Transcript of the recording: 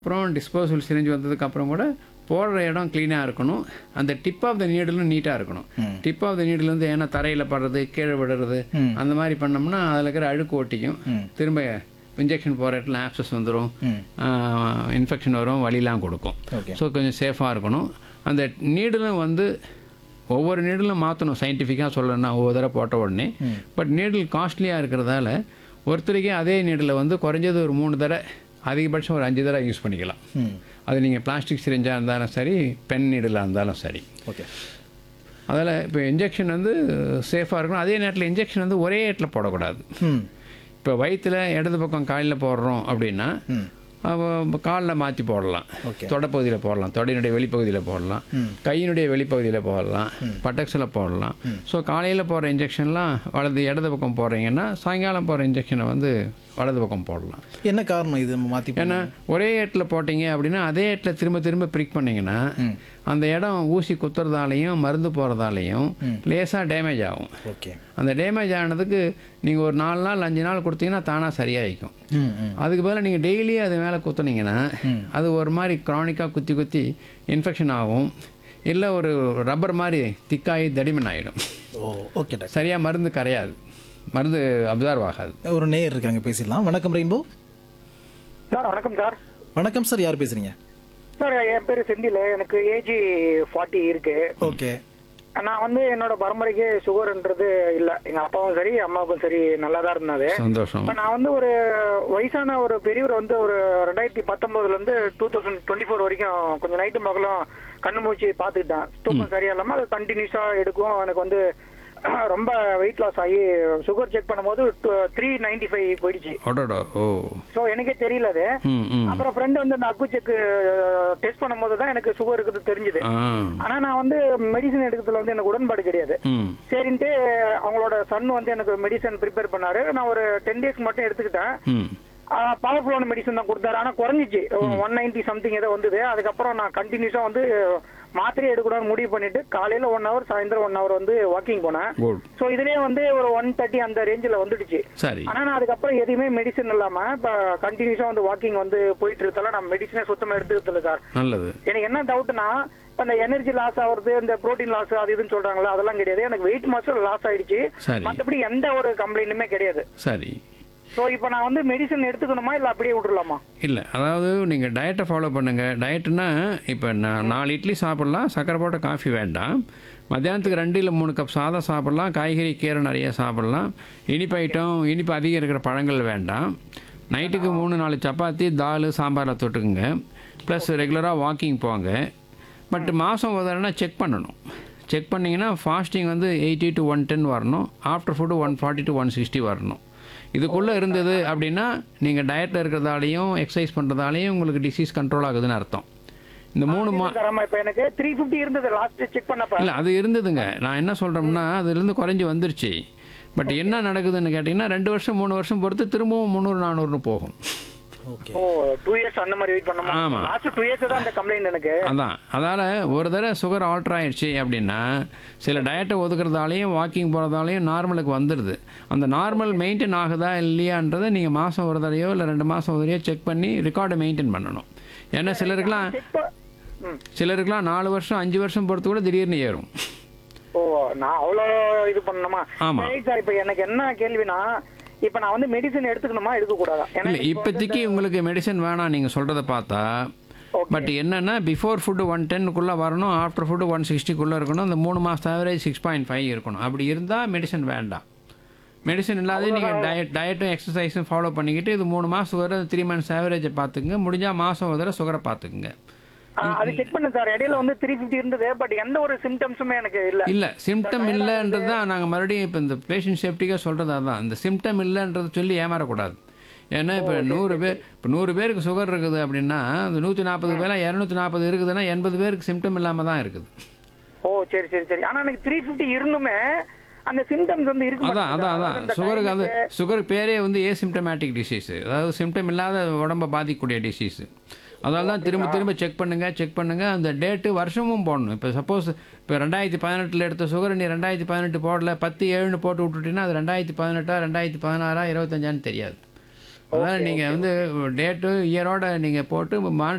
அப்புறம் disposable syringe வந்ததுக்கப்புறம் கூட போடுற இடம் க்ளீனாக இருக்கணும் அந்த டிப் ஆஃப் த நீடலும் நீட்டாக இருக்கணும் டிப் ஆஃப் த நீடில் வந்து ஏன்னா தரையில் படுறது கீழே விடுறது அந்த மாதிரி பண்ணோம்னா அதில் இருக்கிற அழுக்கு ஒட்டிக்கும் திரும்ப இன்ஜெக்ஷன் போகிற இடத்துல ஆப்சஸ் வந்துடும் இன்ஃபெக்ஷன் வரும் வலிலாம் கொடுக்கும் ஓகே ஸோ கொஞ்சம் சேஃபாக இருக்கணும் அந்த நீடலும் வந்து ஒவ்வொரு நீடலும் மாற்றணும் சயின்டிஃபிக்காக சொல்லணும்னா ஒவ்வொரு தடவை போட்ட உடனே பட் நீடில் காஸ்ட்லியாக இருக்கிறதால ஒருத்தருக்கே அதே நீடில் வந்து குறைஞ்சது ஒரு மூணு தடவை அதிகபட்சம் ஒரு அஞ்சு தடவை யூஸ் பண்ணிக்கலாம் ம் அது நீங்கள் பிளாஸ்டிக் சிரிஞ்சாக இருந்தாலும் சரி பென் நீடிலாக இருந்தாலும் சரி ஓகே அதில் இப்போ இன்ஜெக்ஷன் வந்து சேஃபாக இருக்கணும் அதே நேரத்தில் இன்ஜெக்ஷன் வந்து ஒரே இடத்துல போடக்கூடாது ம் இப்போ வயிற்றில் இடது பக்கம் காலில் போடுறோம் அப்படின்னா ம் காலில் மாற்றி போடலாம் ஓகே தொடப்பகுதியில் போடலாம் தொடையினுடைய வெளிப்பகுதியில் போடலாம் கையினுடைய வெளிப்பகுதியில் போடலாம் பட்டக்ஸில் போடலாம் ஸோ காலையில் போடுற இன்ஜெக்ஷன்லாம் வலது இடது பக்கம் போடுறீங்கன்னா சாயங்காலம் போடுற இன்ஜெக்ஷனை வந்து வலது பக்கம் போடலாம் என்ன காரணம் இது மாற்றி ஏன்னா ஒரே இடத்துல போட்டீங்க அப்படின்னா அதே இடத்துல திரும்ப திரும்ப பிரிக் பண்ணிங்கன்னா அந்த இடம் ஊசி குத்துறதாலையும் மருந்து போகிறதாலையும் லேசாக டேமேஜ் ஆகும் ஓகே அந்த டேமேஜ் ஆனதுக்கு நீங்கள் ஒரு நாலு நாள் அஞ்சு நாள் கொடுத்தீங்கன்னா தானாக சரியாயிக்கும் ம் ம் அதுக்கு பதிலாக நீங்கள் டெய்லி அது மேலே குத்துனீங்கன்னா அது ஒரு மாதிரி க்ரானிக்காக குத்தி குத்தி இன்ஃபெக்ஷன் ஆகும் இல்லை ஒரு ரப்பர் மாதிரி திக்காகி தடிமன் ஆகிடும் ஓ ஓகே டாக்டர் சரியாக மருந்து கரையாது மருந்து அப்சர்வ் ஆகாது ஒரு நேயர் இருக்காங்க பேசிடலாம் வணக்கம் ரெயின்போ சார் வணக்கம் சார் வணக்கம் சார் யார் பேசுறீங்க சார் என் பேர் செந்தில் எனக்கு ஏஜ் ஃபார்ட்டி இருக்கு ஓகே நான் வந்து என்னோட பரம்பரைக்கு சுகர்ன்றது இல்லை எங்க அப்பாவும் சரி அம்மாவுக்கும் சரி நல்லா தான் இருந்தாது சந்தோஷம் இப்ப நான் வந்து ஒரு வயசான ஒரு பெரியவர் வந்து ஒரு ரெண்டாயிரத்தி பத்தொன்பதுல இருந்து டூ தௌசண்ட் டுவெண்ட்டி ஃபோர் வரைக்கும் கொஞ்சம் நைட்டு மகளும் கண்ணு மூச்சு பார்த்துக்கிட்டேன் தூக்கம் சரியா இல்லாம அது கண்டினியூஸா எடுக்கும் எனக்கு வந்து ரொம்ப வெயிட் லாஸ் ஆகி சுகர் செக் பண்ணும்போது த்ரீ நைன்டி ஃபைவ் போயிடுச்சு ஓடோடோ ஓ ஸோ எனக்கே தெரியல அது ம் ம் அப்புறம் ஃப்ரெண்ட் வந்து அந்த அக்கு செக் டெஸ்ட் பண்ணும்போது தான் எனக்கு சுகர் இருக்குது தெரிஞ்சுது ஆ ஆனா நான் வந்து மெடிசன் எடுக்கிறதுல வந்து எனக்கு உடன்பாடு கிடையாது ம் சரின்ட்டு அவங்களோட சன் வந்து எனக்கு மெடிசன் ப்ரிப்பேர் பண்ணாரு நான் ஒரு டென் டேஸ்க்கு மட்டும் எடுத்துக்கிட்டேன் ம் பவர்ஃபுல்லான மெடிசன் தான் கொடுத்தாரு ஆனா குறைஞ்சிச்சு ஒன் நைன்டி சம்திங் ஏதோ வந்தது அதுக்கப்புறம் நான் கண்டினியூஸா வந்து மாத்திரை எடுக்கணும்னு முடிவு பண்ணிட்டு காலையில ஒன் ஹவர் சாயந்தரம் ஒன் ஹவர் வந்து வாக்கிங் போனேன் குட் ஸோ இதுலயே வந்து ஒரு ஒன் தேர்ட்டி அந்த ரேஞ்சில் வந்துடுச்சு சரி ஆனா நான் அதுக்கப்புறம் எதுவுமே மெடிசன் இல்லாம இப்ப கண்டினியூஸா வந்து வாக்கிங் வந்து போயிட்டு இருக்கதால நான் மெடிசனே சுத்தமா எடுத்துக்கிறது இல்லை சார் நல்லது எனக்கு என்ன டவுட்னா இப்ப இந்த எனர்ஜி லாஸ் ஆகுறது இந்த புரோட்டீன் லாஸ் அது இதுன்னு சொல்றாங்களா அதெல்லாம் கிடையாது எனக்கு வெயிட் மாசம் லாஸ் ஆயிடுச்சு சரி மத்தபடி எந்த ஒரு கம்ப்ளைண்ட்டுமே கிடையாது சரி சோ இப்போ நான் வந்து மெடிசன் எடுத்துக்கணுமா இல்ல அப்படியே விட்டுறலாமா இல்லை அதாவது நீங்கள் டயட்டை ஃபாலோ பண்ணுங்கள் டயட்டுனா இப்போ நான் நாலு இட்லி சாப்பிட்லாம் சக்கரை போட்ட காஃபி வேண்டாம் மத்தியானத்துக்கு ரெண்டு இல்லை மூணு கப் சாதம் சாப்பிட்லாம் காய்கறி கீரை நிறைய சாப்பிட்லாம் இனிப்பு ஐட்டம் இனிப்பு அதிகம் இருக்கிற பழங்கள் வேண்டாம் நைட்டுக்கு மூணு நாலு சப்பாத்தி தால் சாம்பாரில் தொட்டுக்குங்க ப்ளஸ் ரெகுலராக வாக்கிங் போங்க பட் மாதம் ஒரு தடவை செக் பண்ணணும் செக் பண்ணிங்கன்னா ஃபாஸ்டிங் வந்து எயிட்டி டு ஒன் டென் வரணும் after food one forty to one sixty வரணும் இதுக்குள்ளே இருந்தது அப்படின்னா நீங்கள் டயட்டில் இருக்கிறதாலையும் எக்ஸசைஸ் பண்ணுறதாலையும் உங்களுக்கு டிசீஸ் கண்ட்ரோல் ஆகுதுன்னு அர்த்தம் இந்த மூணு மா தரமா இப்ப எனக்கு த்ரீ ஃபிஃப்டி இருந்தது லாஸ்ட் செக் பண்ணப்ப இல்லை அது இருந்ததுங்க நான் என்ன சொல்கிறோம்னா அதுலேருந்து குறைஞ்சி வந்துருச்சு பட் என்ன நடக்குதுன்னு கேட்டிங்கன்னா ரெண்டு வருஷம் மூணு வருஷம் பொறுத்து திரும்பவும் முந்நூறு நானூறுன்னு போகும் ஓகே ஓ டூ இயர்ஸ் அந்த மாதிரி வெயிட் பண்ணமா ஆமா. லாஸ்ட் டூ இயர்ஸ் தான் அந்த கம்ப்ளைண்ட் எனக்கு அதான் அதால் ஒரு தடவை சுகர் ஆல்ட்ரு ஆயிடுச்சு அப்படின்னா சில டயட்டை ஒதுக்குறதாலையும் வாக்கிங் போகிறதாலையும் நார்மலுக்கு வந்துடுது அந்த நார்மல் மெயின்டைன் ஆகுதா இல்லையான்றதை நீங்கள் மாதம் ஒரு தடவையோ இல்லை ரெண்டு மாதம் ஒரு தடவையோ செக் பண்ணி ரெக்கார்டை மெயின்டைன் பண்ணணும் ஏன்னா சிலருக்குலாம் செக் ம் சிலருக்குலாம் நாலு வருஷம் அஞ்சு வருஷம் பொறுத்து கூட திடீர்னு ஏறும் ஓ நான் அவ்வளோ இது பண்ணணுமா ஆமா. சரி சார் இப்போ எனக்கு என்ன கேள்வினா இப்போ நான் வந்து மெடிசன் எடுத்துக்கணுமா எடுக்க கூடாதா இல்லை இப்போதைக்கு உங்களுக்கு மெடிசன் வேணாம் நீங்கள் சொல்கிறத பார்த்தா Okay. பட் என்னென்னா பிஃபோர் ஃபுட்டு ஒன் டென்னுக்குள்ளே வரணும் ஆஃப்டர் ஃபுட்டு ஒன் சிக்ஸ்டிக்குள்ளே இருக்கணும் இந்த மூணு மாதம் ஆவரேஜ் சிக்ஸ் பாயிண்ட் ஃபைவ் இருக்கணும் அப்படி இருந்தால் மெடிசன் வேண்டாம் மெடிசன் இல்லாத நீங்கள் டயட் டயட்டும் எக்ஸசைஸும் ஃபாலோ பண்ணிக்கிட்டு இது மூணு மாதம் வர த்ரீ மந்த்ஸ் ஆவரேஜை பார்த்துக்குங்க முடிஞ்சால் மாதம் ஒரு தடவை சுகரை பார்த்துக்குங்க ஆ, அது செக் பண்ணு சார் இடையில வந்து த்ரீ ஃபிஃப்டி இருந்தது பட் எந்த ஒரு சிம்டம்ஸுமே எனக்கு இல்ல இல்லை சிம்டம் இல்லைன்றது தான் நாங்கள் மறுபடியும் இப்போ இந்த பேஷண்ட் சேஃப்டிக்காக சொல்கிறது அதான் இந்த சிம்டம் இல்லைன்றது சொல்லி ஏமாறக்கூடாது ஏன்னா இப்போ நூறு பேர் இப்போ நூறு பேருக்கு சுகர் இருக்குது அப்படின்னா அந்த நூற்றி நாற்பது பேர் இரநூத்தி நாற்பது இருக்குதுன்னா எண்பது பேருக்கு சிம்டம் இல்லாமல் தான் இருக்குது ஓ சரி சரி சரி ஆனா எனக்கு த்ரீ ஃபிஃப்டி இருந்துமே அந்த சிம்டம்ஸ் வந்து இருக்கு அதான் அதான் அதான் சுகருக்கு அது சுகருக்கு பேரே வந்து ஏசிம்டமேட்டிக் டிசீஸ் அதாவது சிம்டம் இல்லாத உடம்பை பாதிக்கக்கூடிய டிசீஸ் அதனால தான் திரும்ப திரும்ப செக் பண்ணுங்க செக் பண்ணுங்க அந்த டேட்டு வருஷமும் போடணும் இப்போ சப்போஸ் இப்போ ரெண்டாயிரத்தி பதினெட்டில் எடுத்த சுகர் நீ ரெண்டாயிரத்தி பதினெட்டு போடல பத்து ஏழுன்னு போட்டு விட்டுட்டீங்கன்னா அது ரெண்டாயிரத்தி பதினெட்டா ரெண்டாயிரத்தி பதினாறா இருபத்தஞ்சான்னு தெரியாது அதனால் நீங்கள் வந்து டேட்டு இயரோட நீங்கள் போட்டு மானிட்டர்